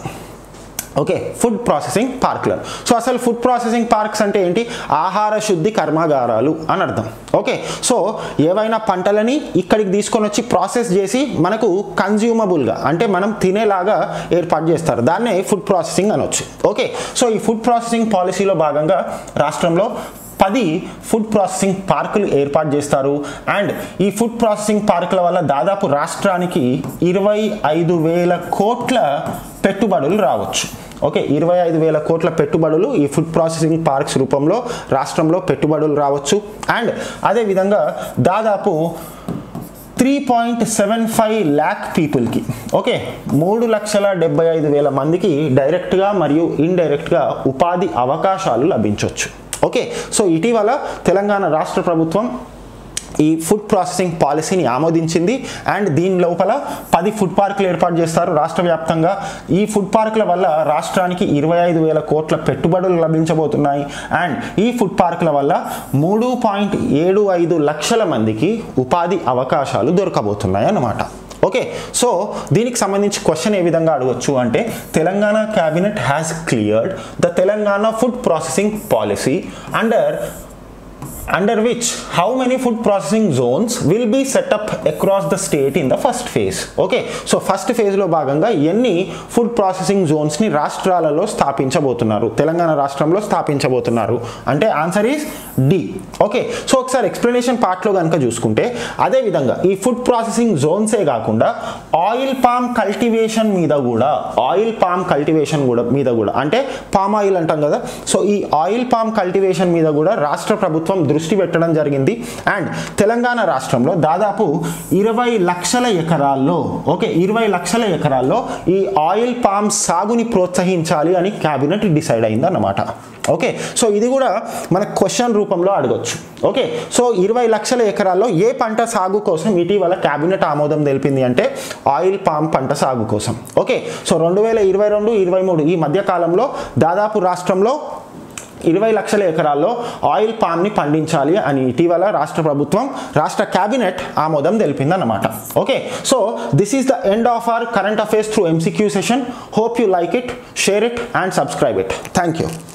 ఓకే ఫుడ్ ప్రాసెసింగ్ పార్క్లు సో అసలు ఫుడ్ ప్రాసెసింగ్ పార్క్స్ అంటే ఏంటి ఆహార శుద్ధి కర్మాగారాలు అని అర్థం ఓకే సో ఏవైనా పంటలని ఇక్కడికి తీసుకొని వచ్చి ప్రాసెస్ చేసి మనకు కన్జ్యూమబుల్గా అంటే మనం తినేలాగా ఏర్పాటు చేస్తారు దాన్నే ఫుడ్ ప్రాసెసింగ్ అనొచ్చు ఓకే సో ఈ ఫుడ్ ప్రాసెసింగ్ పాలసీలో భాగంగా రాష్ట్రంలో పది ఫుడ్ ప్రాసెసింగ్ పార్కులు ఏర్పాటు చేస్తారు అండ్ ఈ ఫుడ్ ప్రాసెసింగ్ పార్కుల వల్ల దాదాపు రాష్ట్రానికి ఇరవై ఐదు వేల కోట్ల పెట్టుబడులు రావచ్చు ఓకే ఇరవై ఐదు వేల కోట్ల పెట్టుబడులు ఈ ఫుడ్ ప్రాసెసింగ్ పార్క్స్ రూపంలో రాష్ట్రంలో పెట్టుబడులు రావచ్చు అండ్ అదేవిధంగా దాదాపు three point seven five lakh పీపుల్కి ఓకే మూడు లక్షల డెబ్బై ఐదు వేల మందికి డైరెక్ట్గా మరియు ఇండైరెక్ట్గా ఉపాధి అవకాశాలు లభించవచ్చు ఓకే సో ఇటీవల తెలంగాణ రాష్ట్ర ప్రభుత్వం ఈ ఫుడ్ ప్రాసెసింగ్ పాలసీని ఆమోదించింది అండ్ దీని లోపల పది ఫుడ్ పార్కులు ఏర్పాటు చేస్తారు రాష్ట్ర వ్యాప్తంగా ఈ ఫుడ్ పార్కుల వల్ల రాష్ట్రానికి ఇరవై ఐదు వేల కోట్ల పెట్టుబడులు లభించబోతున్నాయి అండ్ ఈ ఫుడ్ పార్కుల వల్ల మూడు పాయింట్ ఏడు ఐదు లక్షల మందికి ఉపాధి అవకాశాలు దొరకబోతున్నాయి అన్నమాట ఓకే సో దీనికి సంబంధించి క్వశ్చన్ ఏ విధంగా అడగొచ్చు అంటే Telangana cabinet has cleared the Telangana food processing policy under under which how many food processing zones will be set up across the state in the first phase okay so first ఫేజ్లో భాగంగా ఎన్ని food processing జోన్స్ని రాష్ట్రాలలో స్థాపించబోతున్నారు తెలంగాణ రాష్ట్రంలో స్థాపించబోతున్నారు అంటే answer is D okay so ఒకసారి explanation పార్ట్లో కనుక చూసుకుంటే అదేవిధంగా ఈ ఫుడ్ ప్రాసెసింగ్ జోన్సే కాకుండా ఆయిల్ పామ్ కల్టివేషన్ మీద కూడా ఆయిల్ పామ్ కల్టివేషన్ కూడా మీద కూడా అంటే పామ్ ఆయిల్ అంటాం కదా సో ఈ ఆయిల్ పామ్ కల్టివేషన్ మీద కూడా రాష్ట్ర ప్రభుత్వం దృష్టి పెట్టడం జరిగింది అండ్ తెలంగాణ రాష్ట్రంలో దాదాపు ఇరవై లక్షల ఎకరాల్లో ఓకే ఇరవై లక్షల ఎకరాల్లో ఈ ఆయిల్ పామ్ సాగుని ప్రోత్సహించాలి అని క్యాబినెట్ డిసైడ్ అయింది అన్నమాట ఓకే సో ఇది కూడా మన క్వశ్చన్ రూపంలో అడగొచ్చు ఓకే సో ఇరవై లక్షల ఎకరాల్లో ఏ పంట సాగు కోసం ఇటీవల క్యాబినెట్ ఆమోదం తెలిపింది అంటే ఆయిల్ పామ్ పంట సాగు కోసం ఓకే సో రెండు వేల ఇరవై రెండు ఇరవై మూడు ఈ మధ్య కాలంలో దాదాపు రాష్ట్రంలో ఇరవై లక్షల ఎకరాల్లో ఆయిల్ పామ్ని పండించాలి అని ఇటీవల రాష్ట్ర ప్రభుత్వం రాష్ట్ర క్యాబినెట్ ఆమోదం తెలిపిందన్నమాట okay so this is the end of our current affairs through MCQ session hope you like it share it and subscribe it thank you